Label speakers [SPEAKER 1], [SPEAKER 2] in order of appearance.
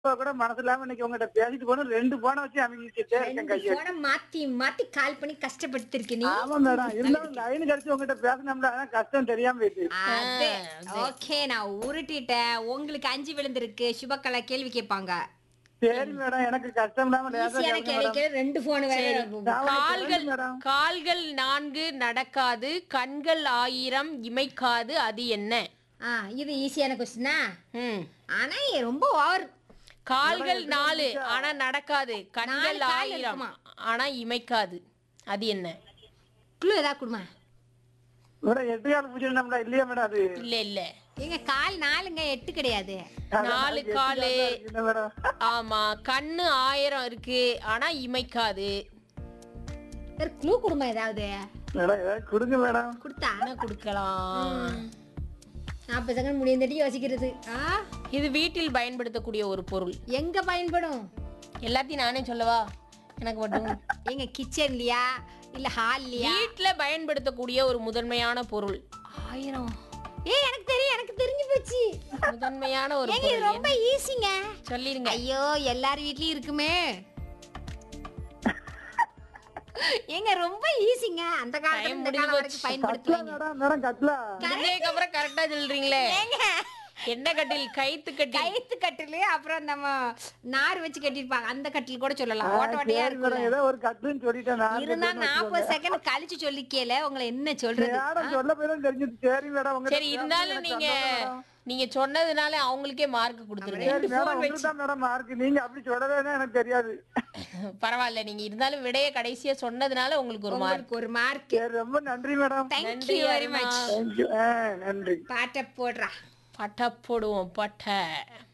[SPEAKER 1] இப்ப கூட மனசு இல்லாம இன்னைக்கு உங்ககிட்ட பேசிட்டு போன ரெண்டு போன வச்சு அமைக்கிட்டே இருக்கேன்
[SPEAKER 2] ரெண்டு
[SPEAKER 1] கையை
[SPEAKER 2] போன மாத்தி மாத்தி கால் பண்ணி கஷ்டப்படுத்திருக்க நீ
[SPEAKER 1] ஆமா மேடம் இருந்தாலும் லைன் கிடைச்சு உங்ககிட்ட பேசணும்ல அதான் கஷ்டம் தெரியாம போயிட்டு
[SPEAKER 2] ஓகே நான் உருட்டிட்டேன் உங்களுக்கு அஞ்சு விழுந்திருக்கு சுபக்கலா கேள்வி கேட்பாங்க
[SPEAKER 1] சரி மேடம் எனக்கு கஷ்டம் இல்லாம லேசா
[SPEAKER 2] ஈஸியான
[SPEAKER 1] கேளுங்க
[SPEAKER 2] கேள்வி
[SPEAKER 1] மேடம்.
[SPEAKER 2] கேளு ரெண்டு போன் வேற
[SPEAKER 1] நான் உனக்கு
[SPEAKER 3] கால்கள்
[SPEAKER 1] தெரியும் மேடம்
[SPEAKER 3] கால்கள் நான்கு நடக்காது கண்கள் ஆயிரம் இமைக்காது அது என்ன
[SPEAKER 2] ஆ இது ஈஸியான கொஸ்டினா
[SPEAKER 3] ம்
[SPEAKER 2] ஆனா இது ரொம்ப ஓவர்
[SPEAKER 3] கால்கள் நாலு ஆனா நடக்காது கண்கள்
[SPEAKER 2] நாலு கால்
[SPEAKER 3] ஆயிரம்
[SPEAKER 2] இருக்குமா?
[SPEAKER 3] ஆனா இமைக்காது அது என்ன
[SPEAKER 2] குழு ஏதாவது கொடுமா
[SPEAKER 1] மேடம் எட்டு கால் பூஜை இல்லையா மேடம் அது
[SPEAKER 3] இல்ல இல்ல
[SPEAKER 2] எங்க கால் நாலுங்க எட்டு கிடையாது
[SPEAKER 3] நாலு
[SPEAKER 1] எட்டு
[SPEAKER 3] காலு.
[SPEAKER 1] கால் தான் இருக்குது மேடம்
[SPEAKER 3] ஆமா கண்ணு ஆயிரம் இருக்கு ஆனா இமைக்காது
[SPEAKER 2] ஒரு க்ளூ கொடுமா ஏதாவது
[SPEAKER 1] மேடம் ஏதாவது கொடுங்க மேடம்
[SPEAKER 2] கொடுத்தா
[SPEAKER 3] என்ன கொடுக்கலாம்
[SPEAKER 2] நாற்பது செகண்ட் முடியும் தட்டி யோசிக்கிறது ஆ
[SPEAKER 3] இது வீட்டில் பயன்படுத்தக்கூடிய ஒரு பொருள்
[SPEAKER 2] எங்க பயன்படும்
[SPEAKER 3] எல்லாத்தையும் நானே சொல்லவா எனக்கு மட்டும்
[SPEAKER 2] எங்க கிச்சன்லயா இல்ல ஹால்லையா
[SPEAKER 3] வீட்ல பயன்படுத்தக்கூடிய ஒரு முதன்மையான பொருள் ஆயிரம்
[SPEAKER 2] ஏய் எனக்கு தெரியும் எனக்கு தெரிஞ்சு போச்சு
[SPEAKER 3] முதன்மையான ஒரு
[SPEAKER 2] ஏங்க இது
[SPEAKER 3] பொருள்
[SPEAKER 2] ரொம்ப ஈஸிங்க
[SPEAKER 3] சொல்லிருங்க
[SPEAKER 2] ஐயோ எல்லார் வீட்லயும் இருக்குமே ஏங்க ரொம்ப ஈஸிங்க அந்த காலத்துல
[SPEAKER 3] Time
[SPEAKER 2] இந்த
[SPEAKER 3] முடிஞ்சு
[SPEAKER 2] காலம்
[SPEAKER 3] போச்சு.
[SPEAKER 2] வரைக்கும் பயன்படுத்துவாங்க
[SPEAKER 1] மேடம் மேடம் கட்டலா
[SPEAKER 3] இதுக்கு அப்புறம் கரெக்டா சொல்றீங்களே
[SPEAKER 2] ஏங்க
[SPEAKER 3] என்ன கட்டில் கைத்து கட்டில்
[SPEAKER 2] கைத்து கட்டிலு அப்புறம் நம்ம நார் வச்சு கட்டிருப்பாங்க அந்த கட்டில் கூட சொல்லலாம் ஓட்ட ஓட்டையா
[SPEAKER 1] சரி மேடம்
[SPEAKER 2] இருக்கும்ல
[SPEAKER 1] ஏதோ ஒரு கட்டுன்னு சொல்லிட்டேன் நான்
[SPEAKER 2] இருந்தா நாற்பது செகண்ட் கழிச்சு சொல்லிக்கல உங்களை என்ன சொல்றது
[SPEAKER 1] மேடம் சொல்ல போய் தெரிஞ்சது சரி மேடம் உங்க
[SPEAKER 3] சரி இருந்தாலும் நீங்க நீங்க சொன்னதுனால அவங்களுக்கே மார்க் கொடுத்துருங்க
[SPEAKER 1] சரி மேடம் உங்களுக்கு தான் மேடம் மார்க் நீங்க அப்படி சொல்லவேன்னா எனக்கு தெரியாது
[SPEAKER 3] பரவாயில்ல நீங்க இருந்தாலும் விடைய கடைசியா சொன்னதுனால உங்களுக்கு ஒரு மார்க்
[SPEAKER 2] உங்களுக்கு ஒரு மார்க்
[SPEAKER 1] சரி ரொம்ப நன்றி madam
[SPEAKER 2] thank you very much
[SPEAKER 1] thank you நன்றி
[SPEAKER 2] பாட்ட போடுறா
[SPEAKER 3] பட்ட போடுவோம் பட்ட